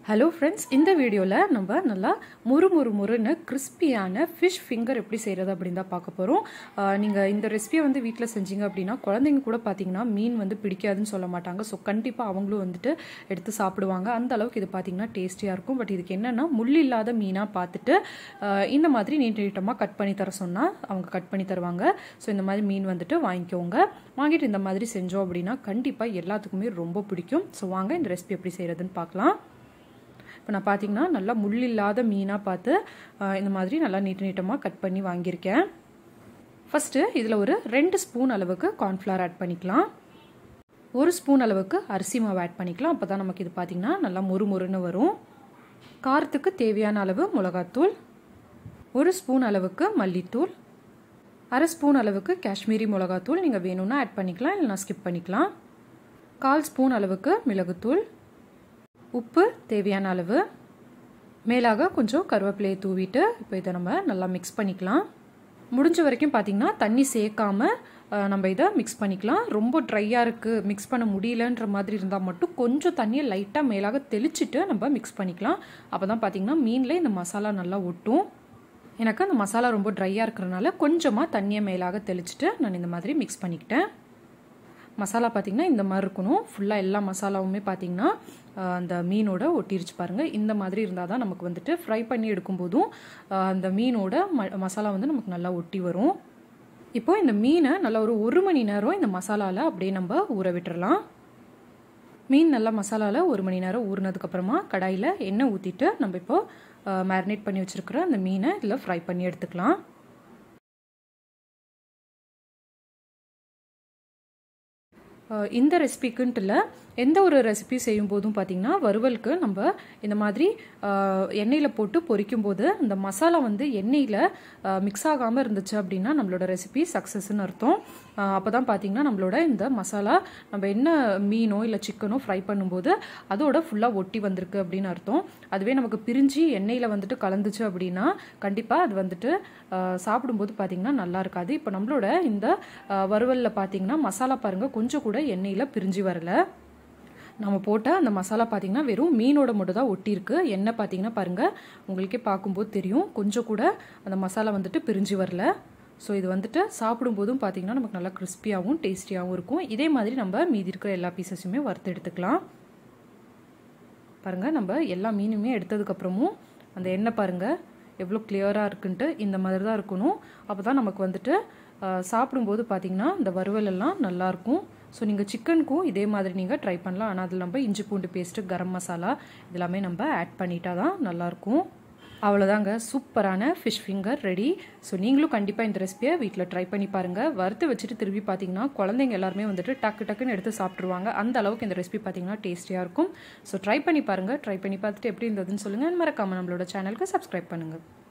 hello friends இந்த வீடியோவில் நம்ம நல்லா முறு முறு முறுன்னு கிறிஸ்பியான ஃபிஷ் ஃபிங்கர் எப்படி செய்கிறது அப்படின்னு தான் பார்க்க போகிறோம் நீங்கள் இந்த ரெசிபியை வந்து வீட்டில் செஞ்சீங்க அப்படின்னா குழந்தைங்க கூட பார்த்தீங்கன்னா மீன் வந்து பிடிக்காதுன்னு சொல்ல மாட்டாங்க ஸோ கண்டிப்பாக அவங்களும் வந்துட்டு எடுத்து சாப்பிடுவாங்க அந்த அளவுக்கு இது பார்த்தீங்கன்னா டேஸ்டியாக இருக்கும் பட் இதுக்கு என்னென்னா முள் இல்லாத மீனாக பார்த்துட்டு ஆஹ் இந்த மாதிரி நீட் நீட்டமாக கட் பண்ணி தர சொன்னால் அவங்க கட் பண்ணி தருவாங்க ஸோ இந்த மாதிரி மீன் வந்துட்டு வாங்கிக்கோங்க வாங்கிட்டு இந்த மாதிரி செஞ்சோம் அப்படின்னா கண்டிப்பாக எல்லாத்துக்குமே ரொம்ப பிடிக்கும் ஸோ வாங்க இந்த ரெசிபி எப்படி செய்கிறதுன்னு பார்க்கலாம் இப்போ நான் பார்த்தீங்கன்னா நல்லா முள் இல்லாத மீனாக பார்த்து ஆஹ் இந்த மாதிரி நல்லா நீட்ட நீட்டமாக கட் பண்ணி வாங்கியிருக்கேன் ஃபஸ்ட்டு இதில் ஒரு ரெண்டு ஸ்பூன் அளவுக்கு கார்ன்ஃப்ளவர் ஆட் பண்ணிக்கலாம் ஒரு ஸ்பூன் அளவுக்கு அரிசி மாவு ஆட் பண்ணிக்கலாம் அப்போ தான் நமக்கு இது பார்த்திங்கன்னா நல்லா முறு முறுன்னு வரும் காரத்துக்கு தேவையான அளவு மிளகாத்தூள் ஒரு ஸ்பூன் அளவுக்கு மல்லித்தூள் அரை ஸ்பூன் அளவுக்கு காஷ்மீரி மிளகாத்தூள் நீங்கள் வேணும்னா ஆட் பண்ணிக்கலாம் இல்லைனா ஸ்கிப் பண்ணிக்கலாம் கால் ஸ்பூன் அளவுக்கு மிளகுத்தூள் உப்பு தேவையான அளவு மேலாக கொஞ்சம் கருவேப்பிலையை தூவிட்டு இப்போ இதை நம்ம நல்லா மிக்ஸ் பண்ணிக்கலாம் முடிஞ்ச வரைக்கும் பார்த்திங்கன்னா தண்ணி சேர்க்காம நம்ம இதை மிக்ஸ் பண்ணிக்கலாம் ரொம்ப ட்ரையாக இருக்குது மிக்ஸ் பண்ண முடியலன்ற மாதிரி இருந்தால் மட்டும் கொஞ்சம் தண்ணியை லைட்டாக மேலாக தெளிச்சுட்டு நம்ம மிக்ஸ் பண்ணிக்கலாம் அப்போ தான் பார்த்திங்கன்னா மீனில் இந்த மசாலா நல்லா ஒட்டும் எனக்கு அந்த மசாலா ரொம்ப ட்ரையாக இருக்கிறனால கொஞ்சமாக தண்ணியை மேலாக தெளிச்சுட்டு நான் இந்த மாதிரி மிக்ஸ் பண்ணிக்கிட்டேன் மசாலா பார்த்திங்கன்னா இந்த மாதிரி இருக்கணும் ஃபுல்லாக எல்லா மசாலாவுமே பார்த்திங்கன்னா அந்த மீனோட ஒட்டிருச்சு பாருங்கள் இந்த மாதிரி இருந்தால் தான் நமக்கு வந்துட்டு ஃப்ரை பண்ணி எடுக்கும்போதும் அந்த மீனோட ம மசாலா வந்து நமக்கு நல்லா ஒட்டி வரும் இப்போது இந்த மீனை நல்லா ஒரு ஒரு மணி நேரம் இந்த மசாலாவில் அப்படியே நம்ம ஊற விட்டுறலாம் மீன் நல்லா மசாலாவில் ஒரு மணி நேரம் ஊறினதுக்கப்புறமா கடாயில் எண்ணெய் ஊற்றிட்டு நம்ம இப்போது மேரினேட் பண்ணி வச்சுருக்கிற அந்த மீனை இதில் ஃப்ரை பண்ணி எடுத்துக்கலாம் இந்த ரெசிபிக்குன்ட்டு இல்லை எந்த ஒரு ரெசிபி செய்யும் போதும் பார்த்திங்கன்னா வறுவலுக்கு நம்ம இந்த மாதிரி எண்ணெயில் போட்டு பொரிக்கும் போது இந்த மசாலா வந்து எண்ணெயில் மிக்ஸ் ஆகாமல் இருந்துச்சு அப்படின்னா நம்மளோட ரெசிபி சக்ஸஸ்ன்னு அர்த்தம் அப்போ தான் பார்த்திங்கன்னா நம்மளோட இந்த மசாலா நம்ம என்ன மீனோ இல்லை சிக்கனோ ஃப்ரை பண்ணும்போது அதோட ஃபுல்லாக ஒட்டி வந்திருக்கு அப்படின்னு அர்த்தம் அதுவே நமக்கு பிரிஞ்சு எண்ணெயில் வந்துட்டு கலந்துச்சு அப்படின்னா கண்டிப்பாக அது வந்துட்டு சாப்பிடும்போது பார்த்திங்கன்னா நல்லா இருக்காது இப்போ நம்மளோட இந்த வறுவலில் பார்த்திங்கன்னா மசாலா பாருங்கள் கொஞ்சம் கூட எண்ணெயில் பிரிஞ்சு வரல நம்ம போட்ட அந்த மசாலா பார்த்திங்கன்னா வெறும் மீனோட மட்டும் தான் ஒட்டியிருக்கு எண்ணெய் பார்த்தீங்கன்னா பாருங்கள் உங்களுக்கே பார்க்கும்போது தெரியும் கொஞ்சம் கூட அந்த மசாலா வந்துட்டு பிரிஞ்சு வரல ஸோ இது வந்துட்டு சாப்பிடும்போதும் பார்த்திங்கன்னா நமக்கு நல்லா கிறிஸ்பியாகவும் டேஸ்டியாகவும் இருக்கும் இதே மாதிரி நம்ம மீதி இருக்கிற எல்லா பீசஸுமே வறுத்து எடுத்துக்கலாம் பாருங்கள் நம்ம எல்லா மீனுமே எடுத்ததுக்கப்புறமும் அந்த எண்ணெய் பாருங்கள் எவ்வளோ கிளியராக இருக்குன்ட்டு இந்த மாதிரி தான் இருக்கணும் அப்போ தான் நமக்கு வந்துட்டு சாப்பிடும்போது பார்த்திங்கன்னா இந்த வறுவல் எல்லாம் நல்லாயிருக்கும் ஸோ நீங்கள் சிக்கனுக்கும் இதே மாதிரி நீங்கள் ட்ரை பண்ணலாம் ஆனால் அதில் நம்ம இஞ்சி பூண்டு பேஸ்ட்டு கரம் மசாலா இதெல்லாமே நம்ம ஆட் பண்ணிட்டா தான் நல்லாயிருக்கும் அவ்வளோதாங்க சூப்பரான ஃபிஷ் ஃபிங்கர் ரெடி ஸோ நீங்களும் கண்டிப்பாக இந்த ரெசிபியை வீட்டில் ட்ரை பண்ணி பாருங்கள் வறுத்து வச்சுட்டு திருப்பி பார்த்தீங்கன்னா குழந்தைங்க எல்லாருமே வந்துட்டு டக்கு டக்குன்னு எடுத்து சாப்பிட்ருவாங்க அந்த அளவுக்கு இந்த ரெசிபி பார்த்தீங்கன்னா டேஸ்டியாக இருக்கும் ஸோ ட்ரை பண்ணி பாருங்கள் ட்ரை பண்ணி பார்த்துட்டு எப்படி இருந்ததுன்னு சொல்லுங்கள் மறக்காமல் நம்மளோட சேனலுக்கு சப்ஸ்கிரைப் பண்ணுங்கள்